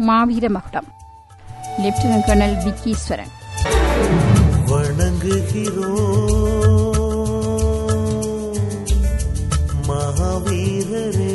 மாவீர மகுடம் lieutenant colonel விக்கீஸ்வரன் வணங்குகிறோம் மகாவீரரே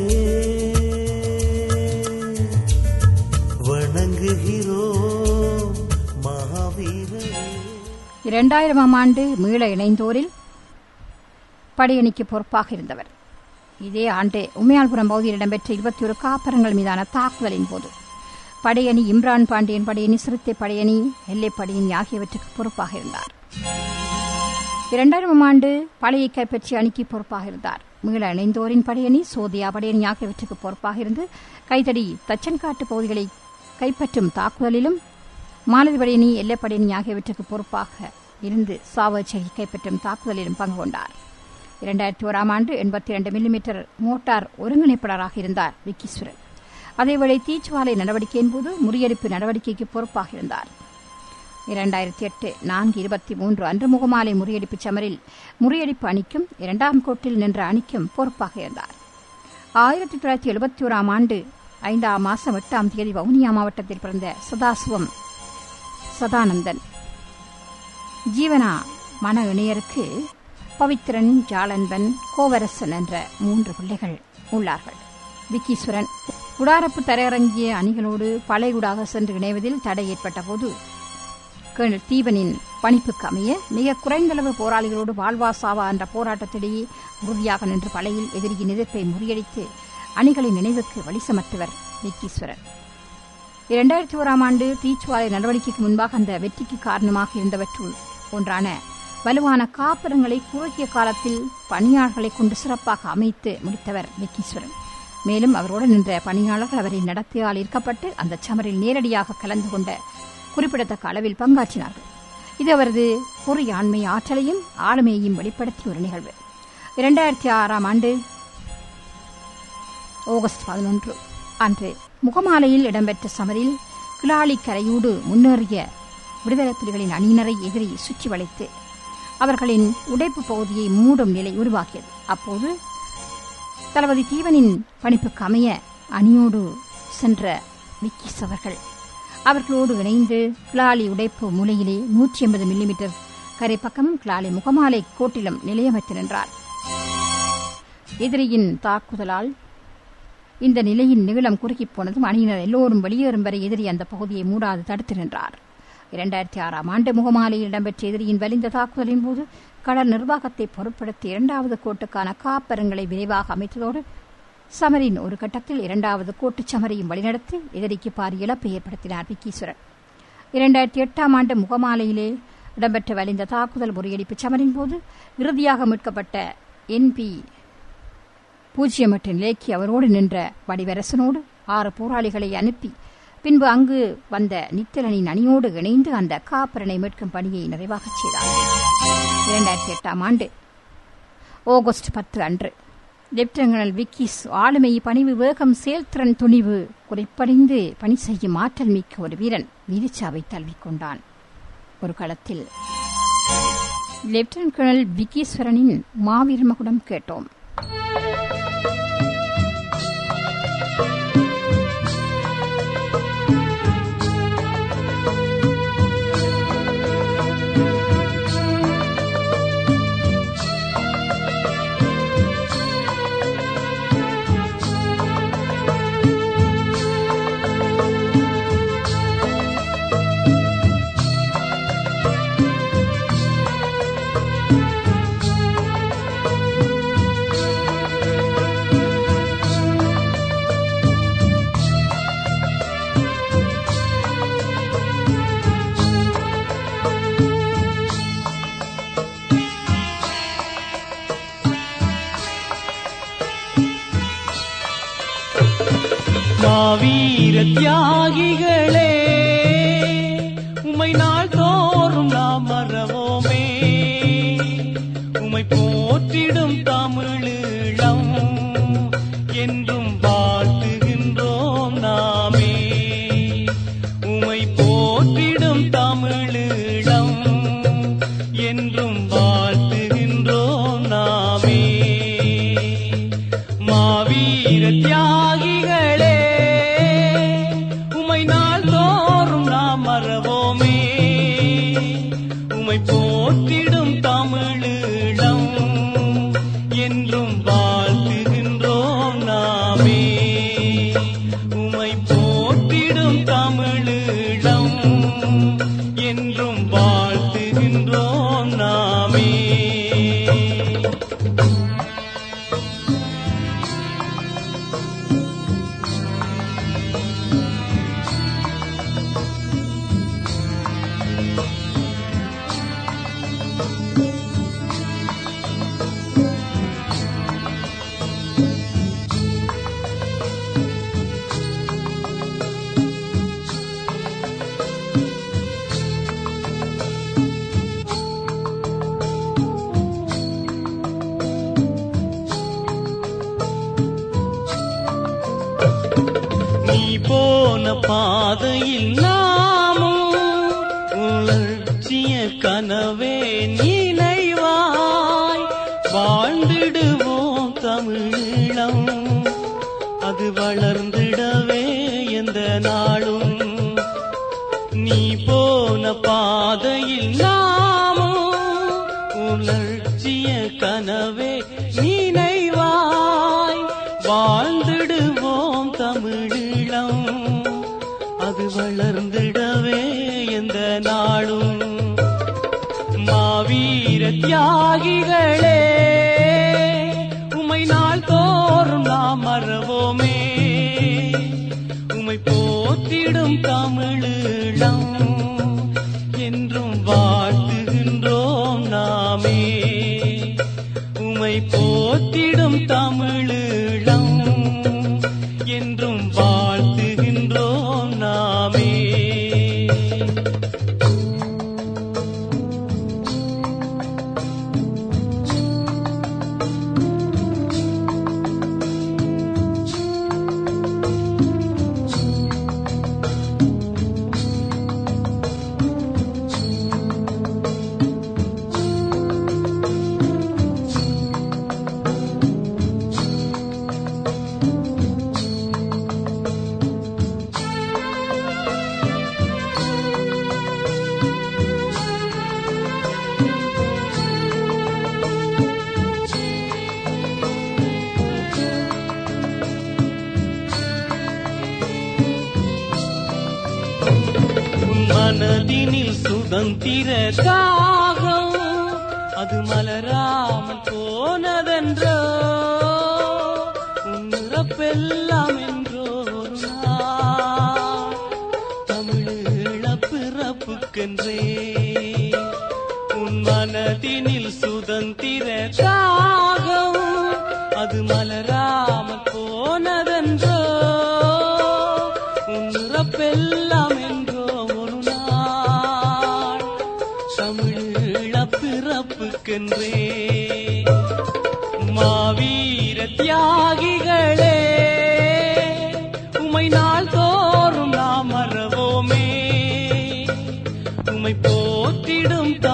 வணங்குகிறோம் மகாவீரரே இரண்டாயிரமாம் ஆண்டு மீள இணைந்தோரில் படையணிக்கு பொறுப்பாக இருந்தவர் இதே ஆண்டு உமையாள்புரம் பகுதியில் இடம்பெற்ற இருபத்தி ஒரு காப்பரங்கள் மீதான தாக்குதலின் போது படையணி இம்ரான் பாண்டியன் படையணி சிறுத்தை படையணி எல்லைப் படையணி ஆகியவற்றுக்கு பொறுப்பாக இருந்தார் இரண்டாயிரமாம் ஆண்டு படையை கைப்பற்றிய அணிக்கு பொறுப்பாக இருந்தார் மீள இணைந்தோரின் படையணி சோதியா படையணி ஆகியவற்றுக்கு பொறுப்பாக இருந்து கைதடி தச்சன்காட்டு பகுதிகளை கைப்பற்றும் தாக்குதலிலும் மாலதி படையணி எல்லைப் படையணி ஆகியவற்றுக்கு பொறுப்பாக இருந்து சாவச்சேரி கைப்பற்றும் தாக்குதலிலும் பங்கு கொண்டார் இரண்டாயிரத்தி ஓராம் ஆண்டு எண்பத்தி இரண்டு மில்லிமீட்டர் மோட்டார் ஒருங்கிணைப்பாளராக இருந்தார் விக்கீஸ்வரன் அதேவேளை தீச்சுவாலை நடவடிக்கையின் போது முறியடிப்பு நடவடிக்கைக்கு பொறுப்பாக இருந்தார் இரண்டாயிரத்தி எட்டு நான்கு இருபத்தி மூன்று அன்று முகமாலை முறியடிப்பு சமரில் முறியடிப்பு அணிக்கும் இரண்டாம் கோட்டில் நின்ற அணிக்கும் பொறுப்பாக இருந்தார் ஆயிரத்தி தொள்ளாயிரத்தி எழுபத்தி ஓராம் ஆண்டு ஐந்தாம் மாதம் எட்டாம் தேதி வவுனியா மாவட்டத்தில் பிறந்த சதாசிவம் சதானந்தன் ஜீவனா மன இணையருக்கு பவித்ரன் ஜாலன்பன் கோவரசன் என்ற மூன்று பிள்ளைகள் உள்ளார்கள் விக்கீஸ்வரன் குடாரப்பு தரையிறங்கிய அணிகளோடு பழையகுடாக சென்று இணைவதில் தடை ஏற்பட்ட போது கேர்னல் தீபனின் பணிப்புக்கு அமைய மிக குறைந்தளவு போராளிகளோடு வாழ்வா சாவா என்ற போராட்டத்திலேயே உறுதியாக நின்று பழையில் எதிரியின் எதிர்ப்பை முறியடித்து அணிகளின் நினைவுக்கு வழிசமர்த்தவர் விக்கீஸ்வரன் இரண்டாயிரத்தி ஓராம் ஆண்டு தீச்சுவாலை நடவடிக்கைக்கு முன்பாக அந்த வெற்றிக்கு காரணமாக இருந்தவற்றுள் ஒன்றான வலுவான காப்பரங்களை குறுகிய காலத்தில் பணியாளர்களை கொண்டு சிறப்பாக அமைத்து முடித்தவர் விக்கீஸ்வரன் மேலும் அவரோடு நின்ற பணியாளர்கள் அவரின் நடத்தையால் ஈர்க்கப்பட்டு அந்த சமரில் நேரடியாக கலந்து கொண்ட குறிப்பிடத்தக்க அளவில் பங்காற்றினார்கள் இது அவரது பொறியாண்மை ஆற்றலையும் ஆளுமையையும் வெளிப்படுத்திய ஒரு நிகழ்வு இரண்டாயிரத்தி ஆறாம் ஆண்டு ஆகஸ்ட் பதினொன்று அன்று முகமாலையில் இடம்பெற்ற சமரில் கிளாலி கரையூடு முன்னேறிய விடுதலை புலிகளின் அணியினரை எதிரி சுற்றி வளைத்து அவர்களின் உடைப்பு பகுதியை மூடும் நிலை உருவாக்கியது அப்போது தளபதி தீவனின் பணிப்புக்கு அமைய அணியோடு சென்ற விக்கிஸ் அவர்கள் அவர்களோடு இணைந்து கிளாலி உடைப்பு மூலையிலே நூற்றி எண்பது மில்லிமீட்டர் கரை பக்கமும் கிளாலி முகமாலை கோட்டிலும் நிலையமைத்து நின்றார் எதிரியின் தாக்குதலால் இந்த நிலையின் நீளம் குறுகிப் போனதும் அணியினர் எல்லோரும் வெளியேறும் வரை எதிரி அந்த பகுதியை மூடாது தடுத்து நின்றார் இரண்டாயிரத்தி ஆறாம் ஆண்டு முகமாலையில் இடம்பெற்ற எதிரியின் வலிந்த தாக்குதலின் போது கடல் நிர்வாகத்தை பொருட்படுத்தி இரண்டாவது கோட்டுக்கான காப்பரங்களை விரைவாக அமைத்ததோடு சமரின் ஒரு கட்டத்தில் இரண்டாவது கோட்டுச் சமரையும் வழிநடத்தி எதிரிக்கு பாரிய இழப்பை ஏற்படுத்தினார் விக்கீஸ்வரன் இரண்டாயிரத்தி எட்டாம் ஆண்டு முகமாலையிலே இடம்பெற்ற வலிந்த தாக்குதல் முறியடிப்பு சமரின் போது இறுதியாக மீட்கப்பட்ட என்பி பூஜ்ஜியம் எட்டு நிலைக்கு அவரோடு நின்ற வடிவரசனோடு ஆறு போராளிகளை அனுப்பி பின்பு அங்கு வந்த நித்தலனின் அணியோடு இணைந்து அந்த காப்பரனை மீட்கும் பணியை நிறைவாகச் செய்தார் இரண்டாயிரத்தி எட்டாம் ஆண்டு ஆகஸ்ட் பத்து அன்று லெப்டினல் விக்கிஸ் ஆளுமை பணிவு வேகம் செயல்திறன் துணிவு குறைப்படைந்து பணி செய்யும் ஆற்றல் மிக்க ஒரு வீரன் வீரச்சாவை தழுவிக்கொண்டான் ஒரு களத்தில் லெப்டினன்ட் கர்னல் விக்கீஸ்வரனின் மாவீர மகுடம் கேட்டோம் மாவீர தியாகிகளே உமை நாள் தோறும் நாம் மறவோமே உமை போற்றிடும் தமிழீழம் என்றும் வாழ்த்துகின்றோம் நாமே உமை போற்றிடும் தமிழீழம் என்றும் வாழ்த்துகின்றோம் நாமே மாவீர தியாகிகளே உமை நான் பாதையில் நாமும் உலர்ச்சிய கனவே நினைவாய் வாழ்ந்திடுவோம் தமிழீழம் அது வளர்ந்திடவே எந்த நாளும் நீ போன பாதையில் நாமும் உணர்ச்சிய கனவே நினைவாய் வாழ்ந்திடுவோம் தமிழீழம் அது வளர்ந்திடவே எந்த நாளும் மாவீர தியாகிகளே உமை நாள் தோறும் நாம் மறவோமே உமை போற்றிடும் தமிழீழம் என்றும் வாழ்த்துகின்றோம் நாமே உமை போற்றிடும் தமிழீழம் என்றும் வாழ்த்துகின்றோம் நாமே உன் மனதினில் சுதந்திர தாகம் அது மலராமல் போனதென்றோ உன் இறப்பெல்லாம் என்றோ ஒரு நாள் தமிழீழ பிறப்புக்கென்றே உன் மனதினில் சுதந்திர தாகம் அது மலராமல் போனதென்றோ உன் இறப்பெல்லாம் என்றோ ஒரு நாள் தமிழீழ பிறப்புக்கென்றே மாவீர தியாகிகளே உமை நாள் தோறும் நாம் மறவோமே உமை போற்றிடும்